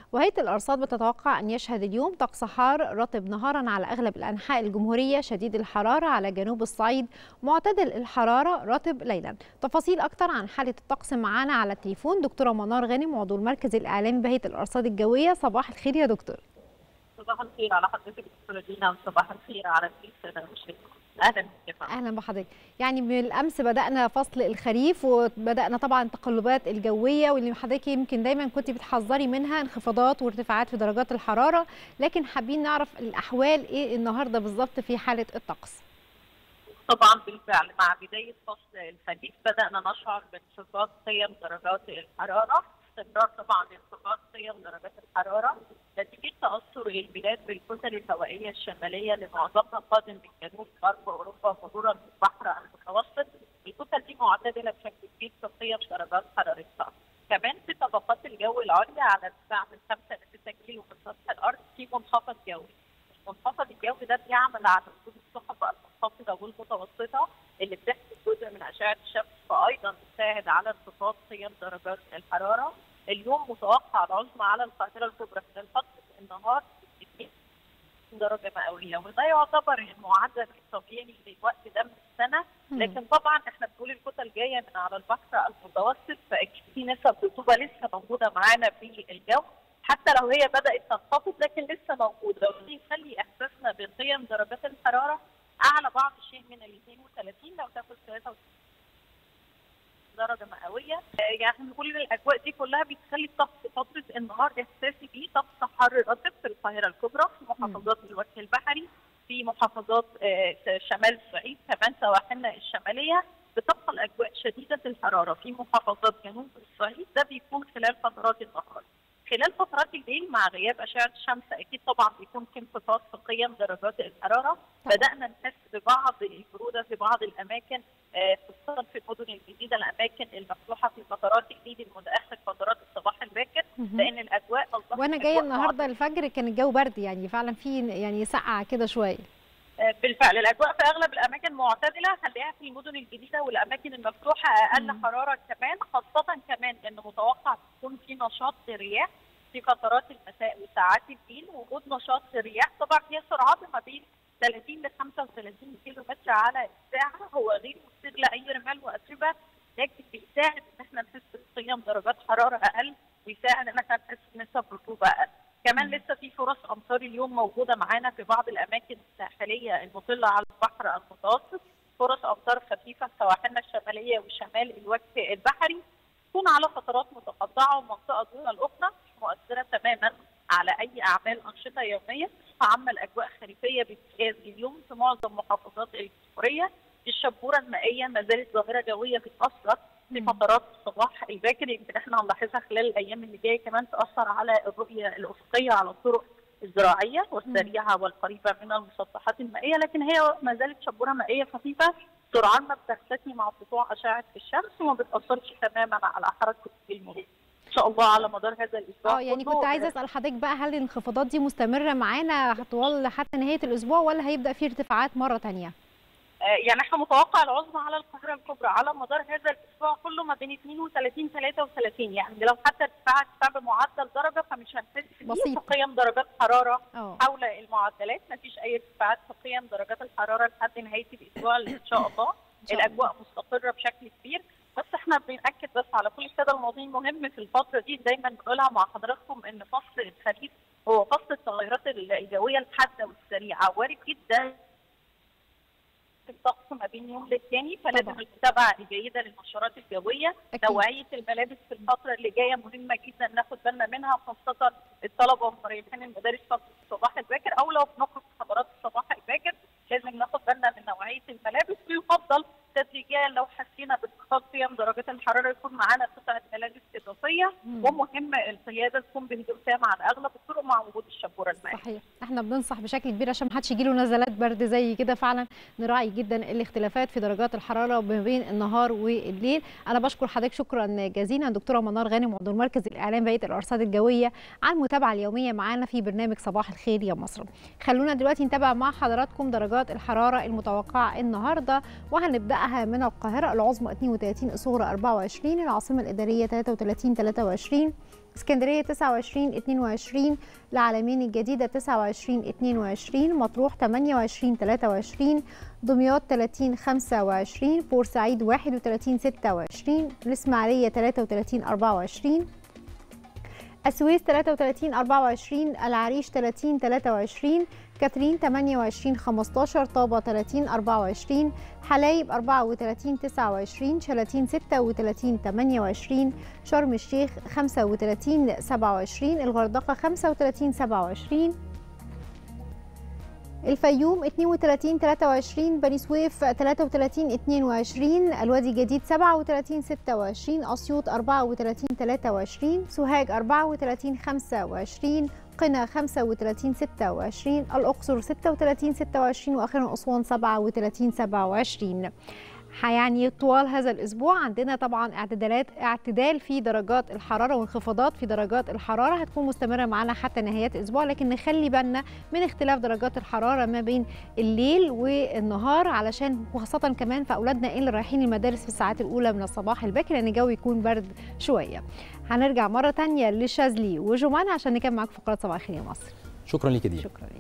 وهيئة الأرصاد بتتوقع أن يشهد اليوم طقس حار رطب نهارا على أغلب الأنحاء الجمهورية شديد الحرارة على جنوب الصعيد معتدل الحرارة رطب ليلا تفاصيل أكتر عن حالة الطقس معانا على التليفون دكتورة منار غانم عضو المركز الإعلامي بهيئة الأرصاد الجوية صباح الخير يا دكتور صباح الخير على حضرتك دكتورة دينا وصباح الخير على السادة المشاهدين اهلا بك اهلا بحضرتك يعني بالامس بدانا فصل الخريف وبدانا طبعا التقلبات الجويه واللي حضرتك يمكن دايما كنت بتحذري منها انخفاضات وارتفاعات في درجات الحراره لكن حابين نعرف الاحوال ايه النهارده بالظبط في حاله الطقس طبعا بالفعل مع بدايه فصل الخريف بدانا نشعر بانخفاض قيم درجات الحراره استمرار طبعا انخفاض قيم درجات الحراره نتيجه تاثر البلاد بالكتل الهوائيه الشماليه لمعظمها قادم من جنوب غرب اوروبا مرورا بالبحر المتوسط الكتل دي معتدله بشكل كبير في قيم درجات حرارتها كمان في طبقات الجو العليا على ارتفاع من 5 ل 6 كيلو من سطح الارض في منخفض جوي المنخفض الجوي ده بيعمل على وجود السحب المنخفضه والمتوسطه اللي بتحمل جزء من اشعه الشمس فايضا بتساعد على انخفاض قيم درجات الحراره اليوم متوقع العظمى على القاهره الكبرى خلال فتره النهار درجه مئويه وده يعتبر المعدل الطبيعي للوقت ده من السنه لكن طبعا احنا بنقول الكتل جايه من على البحر المتوسط فاكيد في نسب رطوبه لسه موجوده معانا في الجو حتى لو هي بدات تنخفض لكن لسه موجوده وده يخلي احساسنا بقيم درجات الحراره اعلى بعض الشيء من ال 32 لو تاخد 63 درجه مئويه يعني كل الاجواء دي كلها بتخلي الطقس فتره النهار احساسي بيه طقس حر رطب في القاهره الكبرى في محافظات الوجه البحري في محافظات شمال الصعيد كمان سواحلنا الشماليه بتبقى الاجواء شديده الحراره في محافظات جنوب الصعيد ده بيكون خلال فترات النهار خلال فترات الليل مع غياب اشعه الشمس اكيد طبعا بيكون في انخفاض في قيم درجات الحراره بدانا نحس ببعض البروده في بعض الاماكن خصوصا في المدن الجديده الاماكن المفتوحه في فترات الليل المتاخر فترات الصباح الباكر لان الاجواء وانا جايه النهارده الفجر كان الجو برد يعني فعلا في يعني سقعه كده شويه بالفعل الاجواء في اغلب الاماكن معتدله هنلاقيها في المدن الجديده والاماكن المفتوحه اقل مم. حراره كمان خاصه كمان ان متوقع تكون في نشاط رياح في فترات المساء وساعات الليل وجود نشاط رياح طبعا هي سرعات ما بين 30 ل 35 كيلو متر على الساعه هو غير مثير لاي رمال واتربه لكن بيساعد ان احنا نحس بقيم درجات حراره اقل ويساعد ان احنا نحس بنسب رطوبه اقل كمان لسه في فرص امطار اليوم موجوده معانا في بعض الاماكن الساحليه المطله على البحر المتوسط فرص امطار خفيفه في سواحلنا الشماليه وشمال الوجه البحري تكون على فترات متقطعه ومنطقه دون الاخرى مش مؤثره تماما على اي اعمال انشطه يوميه فعامه الاجواء خريفيه بامتياز اليوم في معظم محافظات الجمهوريه الشبوره المائيه ما زالت ظاهره جويه بتاثر في فترات الصباح الباكر يمكن احنا هنلاحظها خلال الايام اللي جايه كمان تاثر على الرؤيه الافقيه على الطرق الزراعيه والسريعه والقريبه من المسطحات المائيه لكن هي ما زالت شبوره مائيه خفيفه سرعان ما بتختفي مع سطوع اشعه الشمس وما بتاثرش تماما على حركه المرور. ان شاء الله على مدار هذا الاسبوع اه يعني كنت عايزه اسال حضرتك بقى هل الانخفاضات دي مستمره معانا طوال حتى نهايه الاسبوع ولا هيبدا في ارتفاعات مره ثانيه؟ يعني احنا متوقع العظمى على القاهره الكبرى على مدار هذا الاسبوع كله ما بين 32 33 يعني لو حتى ارتفاع ارتفاع بمعدل درجه فمش هنحس في قيم درجات حراره أوه. حول المعدلات ما فيش اي ارتفاعات في قيم درجات الحراره لحد نهايه الاسبوع ان شاء الله الاجواء مستقره بشكل كبير بس احنا بناكد بس على كل الساده المواطنين مهم في الفتره دي دايما بنقولها مع حضراتكم ان فصل الخريف هو فصل التغيرات الجويه الحاده والسريعه وارد جدا الطقس ما بين يوم للتاني فلازم المتابعه الجيده للنشرات الجويه أكيد. نوعيه الملابس في الفتره اللي جايه مهمه جدا ناخد بالنا منها خاصه الطلبه ومريحين المدارس فتره الصباح الباكر او لو بنخرج في حضارات الصباح الباكر لازم ناخد بالنا من نوعيه الملابس ويفضل تدريجيا لو حسينا بانخفاض قيم درجات الحراره يكون معانا قطعه ملابس اضافيه ومهم القياده تكون بهدوء تام على اغلب الطرق مع وجود الشبوره المائيه. صحيح احنا بننصح بشكل كبير عشان ما حدش يجي له نزلات برد زي كده فعلا نراعي جدا الاختلافات في درجات الحراره ما بين النهار والليل انا بشكر حضرتك شكرا جزيلا دكتوره منار غانم عضو المركز الاعلامي بهيئه الارصاد الجويه على المتابعه اليوميه معانا في برنامج صباح الخير يا مصر. خلونا دلوقتي نتابع مع حضراتكم درجات الحراره المتوقعه النهارده وهنبداها من القاهره العظمى 32 الصغرى 24 العاصمه الاداريه 33 23 اسكندريه 29 22 العالمين الجديده 29 22 مطروح 28 23 دمياط 30 25 بورسعيد 31 26 الاسماعيليه 33 24 السويس 33 24 العريش 30 23 كاترين 28 15 طابة 30 24 حلايب 34 29 شلاتين 36 28 شرم الشيخ 35 27 الغردقة 35 27 الفيوم 32 23 بني سويف 33 22 الوادي الجديد 37 26 اسيوط 34 23 سوهاج 34 25 قنا 35 26 الاقصر 36 26 واخيرا اسوان 37 27 يعني طوال هذا الاسبوع عندنا طبعا اعتدالات اعتدال في درجات الحراره وانخفاضات في درجات الحراره هتكون مستمره معانا حتى نهايات الاسبوع لكن نخلي بالنا من اختلاف درجات الحراره ما بين الليل والنهار علشان وخاصه كمان في اولادنا اللي رايحين المدارس في الساعات الاولى من الصباح الباكر لان الجو يكون برد شويه هنرجع مره تانية لشاذلي وجمان عشان نكمل معاكم فقرات صباح الخير يا مصر شكرا ليك دي شكرا لك